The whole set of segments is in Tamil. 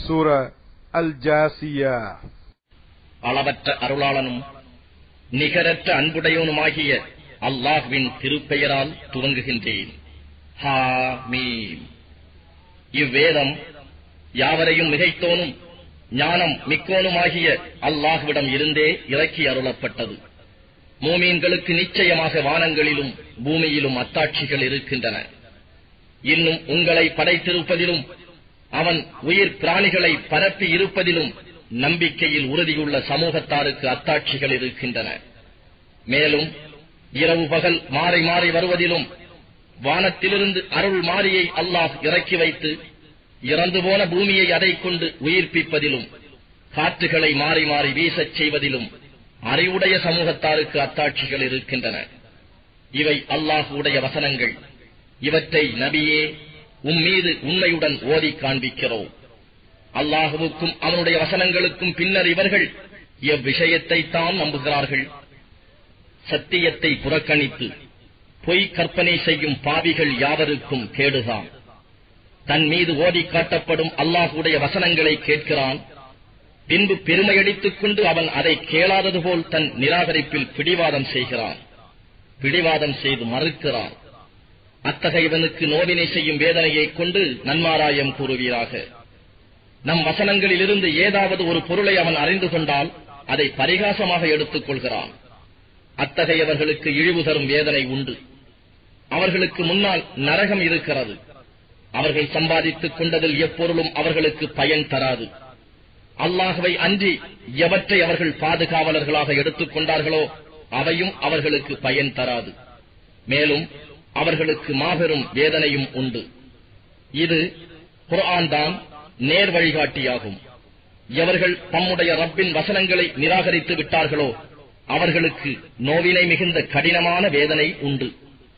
சூர அல் ஜாசியா அளவற்ற அருளாளனும் நிகரற்ற அன்புடையவனுமாகிய அல்லாஹ்வின் திருப்பெயரால் துவங்குகின்றேன் ஹா மீம் இவ்வேதம் யாவரையும் மிகைத்தோனும் ஞானம் மிக்கோனுமாகிய அல்லாஹ்விடம் இருந்தே இறக்கி அருளப்பட்டது மூமீன்களுக்கு நிச்சயமாக வானங்களிலும் பூமியிலும் அத்தாட்சிகள் இருக்கின்றன இன்னும் உங்களை படைத்திருப்பதிலும் அவன் உயிர் பிராணிகளை பரப்பி இருப்பதிலும் நம்பிக்கையில் உறுதியுள்ள சமூகத்தாருக்கு அத்தாட்சிகள் இருக்கின்றன மேலும் இரவு பகல் மாறி மாறி வருவதிலும் வானத்திலிருந்து அருள் மாறியை அல்லாஹ் இறக்கி வைத்து இறந்து போன பூமியை அதைக் கொண்டு உயிர்ப்பிப்பதிலும் காற்றுகளை மாறி மாறி வீசச் செய்வதிலும் அறிவுடைய சமூகத்தாருக்கு அத்தாட்சிகள் இருக்கின்றன இவை அல்லாஹுடைய வசனங்கள் இவற்றை நபியே உம்மீது உண்மையுடன் ஓதி காண்பிக்கிறோம் அல்லாஹுவுக்கும் அவனுடைய வசனங்களுக்கும் பின்னர் இவர்கள் எவ்விஷயத்தை தான் நம்புகிறார்கள் சத்தியத்தை புறக்கணித்து பொய் கற்பனை செய்யும் பாவிகள் யாவருக்கும் கேடுதான் தன் மீது ஓதி காட்டப்படும் அல்லாஹுடைய வசனங்களை கேட்கிறான் பின்பு பெருமையடித்துக் கொண்டு அவன் அதை கேளாதது போல் தன் நிராகரிப்பில் பிடிவாதம் செய்கிறான் பிடிவாதம் செய்து மறுக்கிறான் அத்தகையவனுக்கு நோவினை செய்யும் வேதனையைக் கொண்டு நன்மாராயம் கூறுவீராக நம் வசனங்களிலிருந்து ஏதாவது ஒரு பொருளை அவன் அறிந்து கொண்டால் அதை பரிகாசமாக எடுத்துக் கொள்கிறான் அத்தகையவர்களுக்கு இழிவு தரும் வேதனை உண்டு அவர்களுக்கு முன்னால் நரகம் இருக்கிறது அவர்கள் சம்பாதித்துக் கொண்டதில் எப்பொருளும் அவர்களுக்கு பயன் தராது அல்லாஹுவை அன்றி எவற்றை அவர்கள் பாதுகாவலர்களாக எடுத்துக் கொண்டார்களோ அவையும் அவர்களுக்கு பயன் தராது மேலும் அவர்களுக்கு மாபெரும் வேதனையும் உண்டு இது குர்ஆன் தான் நேர் வழிகாட்டியாகும் எவர்கள் தம்முடைய ரப்பின் வசனங்களை நிராகரித்து விட்டார்களோ அவர்களுக்கு நோவினை மிகுந்த கடினமான வேதனை உண்டு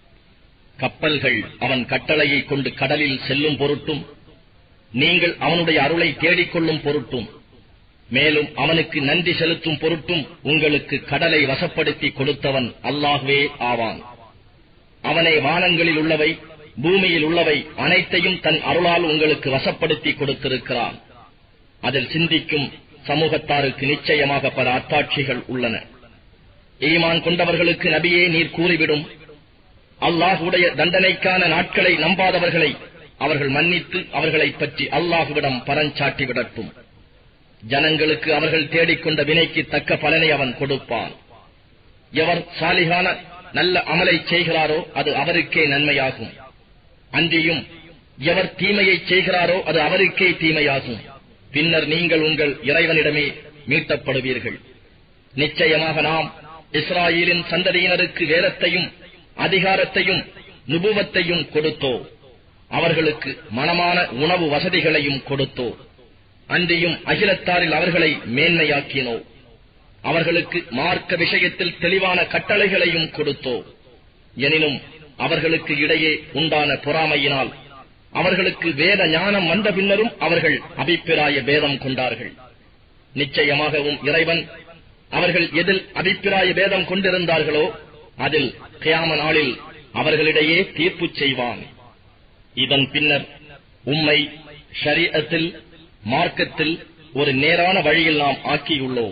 கப்பல்கள் அவன் கட்டளையை கொண்டு கடலில் செல்லும் பொருட்டும் நீங்கள் அவனுடைய அருளை தேடிக்கொள்ளும் பொருட்டும் மேலும் அவனுக்கு நன்றி செலுத்தும் பொருட்டும் உங்களுக்கு கடலை வசப்படுத்தி கொடுத்தவன் அல்லாஹ்வே ஆவான் அவனை வானங்களில் உள்ளவை பூமியில் உள்ளவை அனைத்தையும் தன் அருளால் உங்களுக்கு வசப்படுத்தி கொடுத்திருக்கிறான் அதில் சிந்திக்கும் சமூகத்தாருக்கு நிச்சயமாக பல அத்தாட்சிகள் உள்ளன ஈமான் கொண்டவர்களுக்கு நபியே நீர் கூறிவிடும் அல்லாஹுடைய தண்டனைக்கான நாட்களை நம்பாதவர்களை அவர்கள் மன்னித்து அவர்களைப் பற்றி அல்லாஹுவிடம் பரஞ்சாட்டி விடட்டும் ஜனங்களுக்கு அவர்கள் தேடிக்கொண்ட வினைக்கு தக்க பலனை அவன் கொடுப்பான் எவர் சாலிகான நல்ல அமலை செய்கிறாரோ அது அவருக்கே நன்மையாகும் அன்றியும் எவர் தீமையை செய்கிறாரோ அது அவருக்கே தீமையாகும் பின்னர் நீங்கள் உங்கள் இறைவனிடமே மீட்டப்படுவீர்கள் நிச்சயமாக நாம் இஸ்ராயலின் சந்ததியினருக்கு வேதத்தையும் அதிகாரத்தையும் நுபுவத்தையும் கொடுத்தோ அவர்களுக்கு மனமான உணவு வசதிகளையும் கொடுத்தோ அன்றியும் அகிலத்தாரில் அவர்களை மேன்மையாக்கினோ அவர்களுக்கு மார்க்க விஷயத்தில் தெளிவான கட்டளைகளையும் கொடுத்தோ எனினும் அவர்களுக்கு இடையே உண்டான பொறாமையினால் அவர்களுக்கு வேத ஞானம் வந்த பின்னரும் அவர்கள் அபிப்பிராய பேதம் கொண்டார்கள் நிச்சயமாகவும் இறைவன் அவர்கள் எதில் அபிப்பிராய பேதம் கொண்டிருந்தார்களோ அதில் கியாம நாளில் அவர்களிடையே தீர்ப்பு செய்வான் இதன் பின்னர் உம்மை ஷரீஅத்தில் மார்க்கத்தில் ஒரு நேரான வழியில் நாம் ஆக்கியுள்ளோம்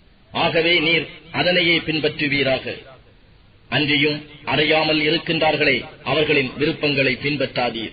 ஆகவே நீர் அதனையே பின்பற்றுவீராக அன்றியும் அறியாமல் இருக்கின்றார்களே அவர்களின் விருப்பங்களை பின்பற்றாதீர்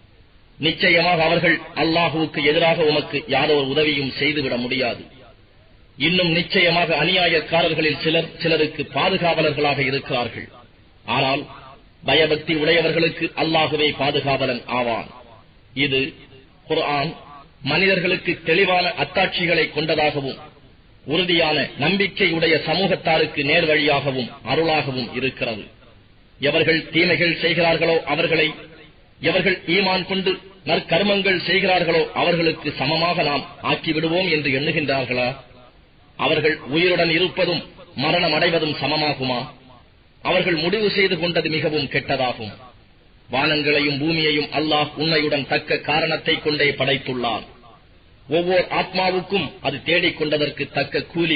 நிச்சயமாக அவர்கள் அல்லாஹுவுக்கு எதிராக உமக்கு யாதோர் உதவியும் செய்துவிட முடியாது இன்னும் நிச்சயமாக அநியாயக்காரர்களில் சிலர் சிலருக்கு பாதுகாவலர்களாக இருக்கிறார்கள் ஆனால் பயபக்தி உடையவர்களுக்கு அல்லாஹுவே பாதுகாவலன் ஆவான் இது குர்ஆன் மனிதர்களுக்கு தெளிவான அத்தாட்சிகளை கொண்டதாகவும் உறுதியான நம்பிக்கையுடைய சமூகத்தாருக்கு நேர்வழியாகவும் அருளாகவும் இருக்கிறது எவர்கள் தீமைகள் செய்கிறார்களோ அவர்களை எவர்கள் ஈமான் கொண்டு நற்கர்மங்கள் செய்கிறார்களோ அவர்களுக்கு சமமாக நாம் ஆக்கிவிடுவோம் என்று எண்ணுகின்றார்களா அவர்கள் உயிருடன் இருப்பதும் மரணம் அடைவதும் சமமாகுமா அவர்கள் முடிவு செய்து கொண்டது மிகவும் கெட்டதாகும் வானங்களையும் பூமியையும் அல்லாஹ் உண்மையுடன் தக்க காரணத்தை கொண்டே படைத்துள்ளான் ஒவ்வொரு ஆத்மாவுக்கும் அது தேடிக் கொண்டதற்கு தக்க கூலி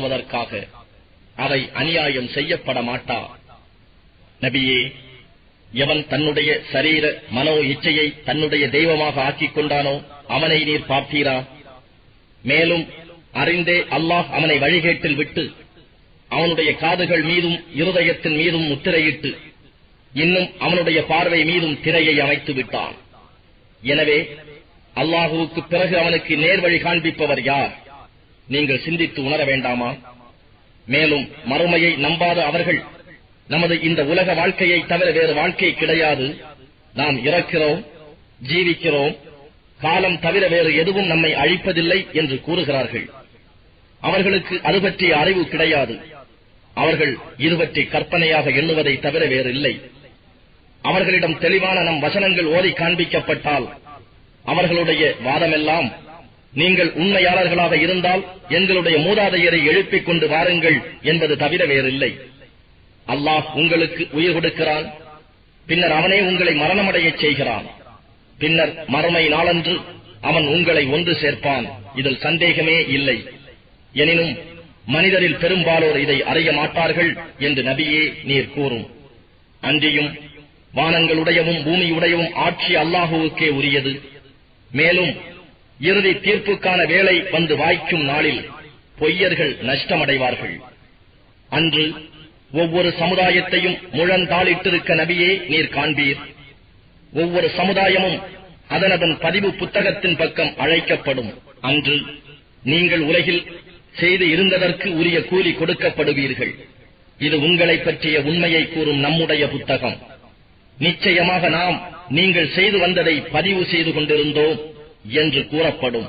கொடுக்கப்படுவதற்காக அவை அநியாயம் செய்யப்பட மாட்டா நபியே எவன் தன்னுடைய சரீர மனோ இச்சையை தன்னுடைய தெய்வமாக ஆக்கிக் கொண்டானோ அவனை நீர் பார்த்தீரா மேலும் அறிந்தே அல்லாஹ் அவனை வழிகேட்டில் விட்டு அவனுடைய காதுகள் மீதும் இருதயத்தின் மீதும் முத்திரையிட்டு இன்னும் அவனுடைய பார்வை மீதும் திரையை அமைத்து விட்டான் எனவே அல்லாஹுவுக்கு பிறகு அவனுக்கு நேர்வழி காண்பிப்பவர் யார் நீங்கள் சிந்தித்து உணர வேண்டாமா மேலும் மறுமையை நம்பாத அவர்கள் நமது இந்த உலக வாழ்க்கையை தவிர வேறு வாழ்க்கை கிடையாது நாம் இறக்கிறோம் ஜீவிக்கிறோம் காலம் தவிர வேறு எதுவும் நம்மை அழிப்பதில்லை என்று கூறுகிறார்கள் அவர்களுக்கு அது பற்றிய அறிவு கிடையாது அவர்கள் இது பற்றி கற்பனையாக எண்ணுவதை தவிர வேறு இல்லை அவர்களிடம் தெளிவான நம் வசனங்கள் ஓதி காண்பிக்கப்பட்டால் அவர்களுடைய வாதமெல்லாம் நீங்கள் உண்மையாளர்களாக இருந்தால் எங்களுடைய மூதாதையரை எழுப்பிக் கொண்டு வாருங்கள் என்பது தவிர வேறில்லை அல்லாஹ் உங்களுக்கு உயிர் கொடுக்கிறான் பின்னர் அவனே உங்களை மரணமடையச் செய்கிறான் பின்னர் மறுமை நாளன்று அவன் உங்களை ஒன்று சேர்ப்பான் இதில் சந்தேகமே இல்லை எனினும் மனிதரில் பெரும்பாலோர் இதை அறிய மாட்டார்கள் என்று நபியே நீர் கூறும் அன்றியும் வானங்களுடையவும் பூமியுடையவும் ஆட்சி அல்லாஹுவுக்கே உரியது மேலும் இறுதி தீர்ப்புக்கான வேலை வந்து வாய்க்கும் நாளில் பொய்யர்கள் நஷ்டமடைவார்கள் அன்று ஒவ்வொரு சமுதாயத்தையும் முழந்தாளிட்டிருக்க நபியே நீர் காண்பீர் ஒவ்வொரு சமுதாயமும் அதனதன் பதிவு புத்தகத்தின் பக்கம் அழைக்கப்படும் அன்று நீங்கள் உலகில் செய்து இருந்ததற்கு உரிய கூலி கொடுக்கப்படுவீர்கள் இது உங்களை பற்றிய உண்மையை கூறும் நம்முடைய புத்தகம் நிச்சயமாக நாம் நீங்கள் செய்து வந்ததை பதிவு செய்து கொண்டிருந்தோம் என்று கூறப்படும்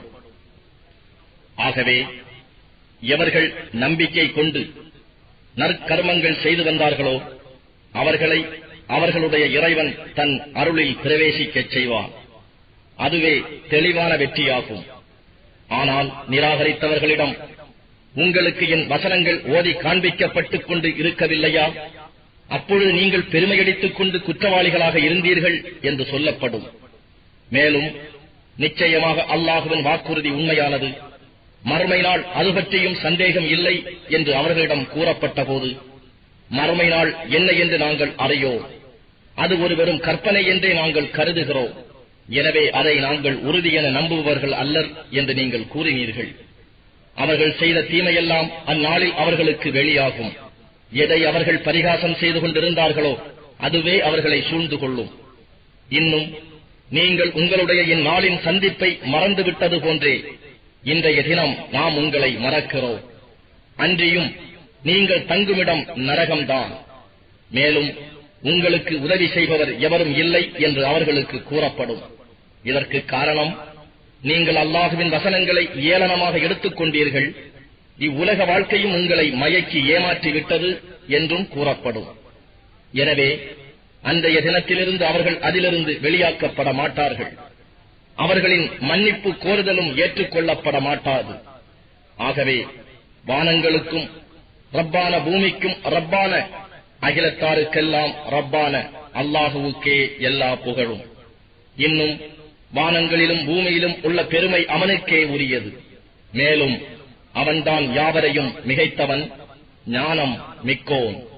ஆகவே எவர்கள் நம்பிக்கை கொண்டு நற்கர்மங்கள் செய்து வந்தார்களோ அவர்களை அவர்களுடைய இறைவன் தன் அருளில் பிரவேசிக்கச் செய்வான் அதுவே தெளிவான வெற்றியாகும் ஆனால் நிராகரித்தவர்களிடம் உங்களுக்கு என் வசனங்கள் ஓதி காண்பிக்கப்பட்டுக் கொண்டு இருக்கவில்லையா அப்பொழுது நீங்கள் பெருமையடித்துக் கொண்டு குற்றவாளிகளாக இருந்தீர்கள் என்று சொல்லப்படும் மேலும் நிச்சயமாக அல்லாஹுவின் வாக்குறுதி உண்மையானது மறுமை நாள் அது பற்றியும் சந்தேகம் இல்லை என்று அவர்களிடம் கூறப்பட்ட போது மறுமை நாள் என்ன என்று நாங்கள் அறியோம் அது ஒரு வெறும் கற்பனை என்றே நாங்கள் கருதுகிறோம் எனவே அதை நாங்கள் உறுதி என நம்புபவர்கள் அல்லர் என்று நீங்கள் கூறினீர்கள் அவர்கள் செய்த தீமையெல்லாம் அந்நாளில் அவர்களுக்கு வெளியாகும் எதை அவர்கள் பரிகாசம் செய்து கொண்டிருந்தார்களோ அதுவே அவர்களை சூழ்ந்து கொள்ளும் இன்னும் நீங்கள் உங்களுடைய இந்நாளின் சந்திப்பை மறந்துவிட்டது போன்றே இன்றைய தினம் நாம் உங்களை மறக்கிறோம் அன்றியும் நீங்கள் தங்குமிடம் நரகம்தான் மேலும் உங்களுக்கு உதவி செய்பவர் எவரும் இல்லை என்று அவர்களுக்கு கூறப்படும் இதற்கு காரணம் நீங்கள் அல்லாஹுவின் வசனங்களை ஏளனமாக எடுத்துக் கொண்டீர்கள் இவ்வுலக வாழ்க்கையும் உங்களை மயக்கி ஏமாற்றி விட்டது என்றும் கூறப்படும் எனவே அன்றைய தினத்திலிருந்து அவர்கள் அதிலிருந்து வெளியாக்கப்பட மாட்டார்கள் அவர்களின் மன்னிப்பு கோருதலும் ஏற்றுக்கொள்ளப்பட மாட்டாது ஆகவே வானங்களுக்கும் ரப்பான பூமிக்கும் ரப்பான அகிலத்தாருக்கெல்லாம் ரப்பான அல்லாஹுவுக்கே எல்லா புகழும் இன்னும் வானங்களிலும் பூமியிலும் உள்ள பெருமை அவனுக்கே உரியது மேலும் அவன்தான் யாவரையும் மிகைத்தவன் ஞானம் மிக்கோன்